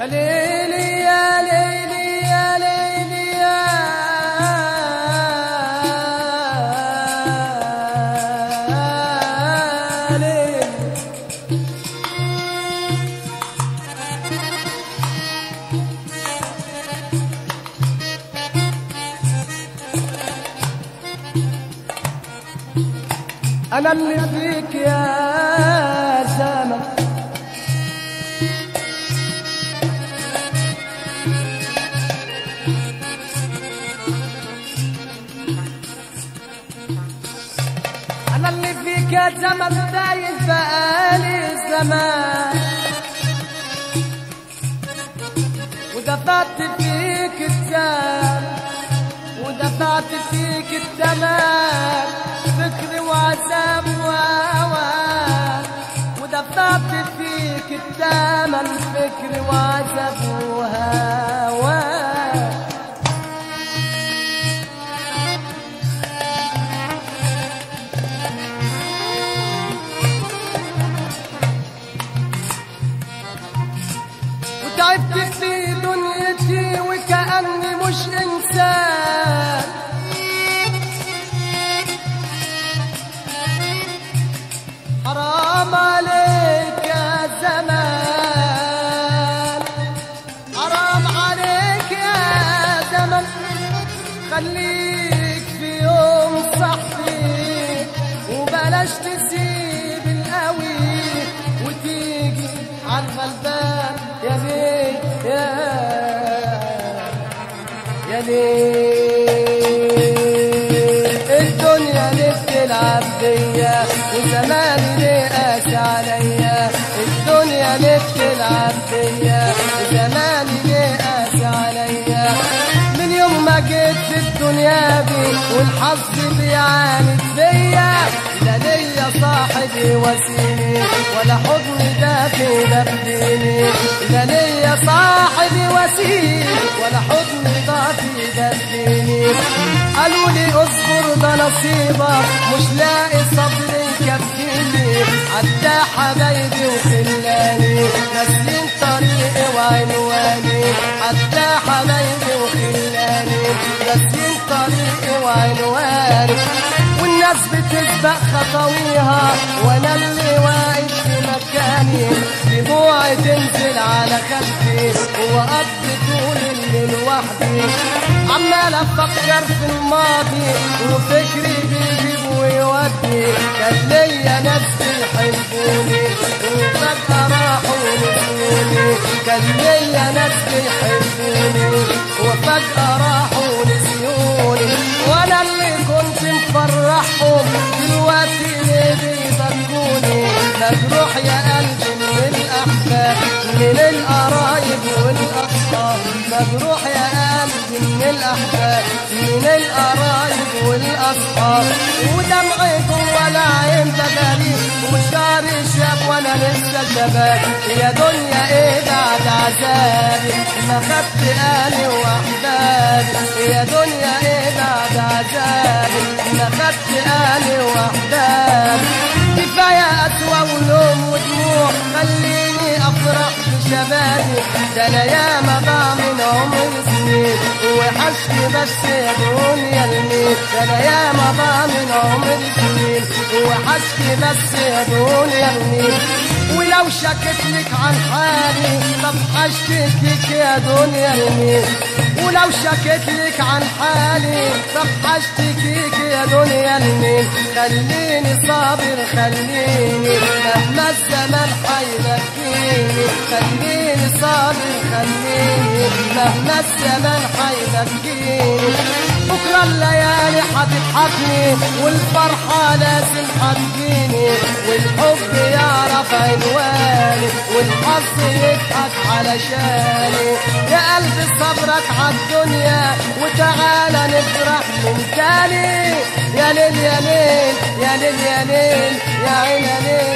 ليلي يا ليلي يا ليلي يا ليلي أنا اللي فيك يا سامة أنا اللي فيك يا زمن دايم بقالي زمان ودفعت فيك الدم ودفعت فيك الثمن فكر وعذاب وهوى ودفعت فيك الثمن فكر وعذاب وهوى وتعبت في دنيتي وكأني مش إنسان حرام عليك يا زمان حرام عليك يا زمن خليك في يوم صحي وبلاش تسيب القوي وتيجي عالغلبان يا ليل يا يا ليل الدنيا ليه بتلعب بيا وزماني ليه قاسي عليا الدنيا ليه بتلعب بيا وزماني ليه قاسي عليا من يوم ما جيت في الدنيا دي والحظ بيعاند بيا لا ليا صاحبي وسيلي ولا حضن دافي دفيني لا ليا صاحبي وسيلي ولا حضن دافي دفيني قالوا لي اصبر ده نصيبك مش لاقي صبر يكفيني عدى حبايبي وخلاني ناسين طريقي وعنواني عدى حبايبي وخلاني ناسين طريقي وعنواني والناس بتسبق خطويها وانا اللي واقف في مكاني دموعي تنزل على خدي وقضي طول الليل وحدي عمال افكر في الماضي وفكري بيجيب ويودي كان ليا ناس بيحبوني وفجأة راحوا نسوني كان ليا ناس بيحبوني وفجأة راحوا نسيوني وانا اللي كنت مفرحهم دلوقتي ليه بيبكوني مجروح يا قلبي من الاحباب من القرايب والاصحاب مجروح يا قلبي من الاحباب من القرايب والاصحاب ودمعي جوه العين ده غريب وشعري شاب وانا لسه شباب يا دنيا ايه بعد عذابي ما خدت اهلي واحبابي يا دنيا ايه بعد عذابي ما خدت اهلي واحبابي كفايه قسوه ولوم ودموع خليني افرح بشبابي ده انا ياما ضاع من عمري سنين وحشني بس يا دنيا المين ده انا ياما ضاع من عمري سنين وحشني بس يا دنيا المين ولو شكت لك عن حالي طب هشتكيك يا دنيا المين ولو شكت لك عن حالي طب هشتكيك يا دنيا المين خليني صابر خليني مهما الزمن حيبكيني خليني صابر خليني مهما الزمن حيبكيني بكرة الليالي هتضحكني والفرحة لازم هتجيني والحب يعرف عنواني والحظ يضحك علشاني يا قلبي صبرك عالدنيا وتعالى نفرح من تاني يا ليل يا ليل يا ليل يا ليل يا عين يا ليل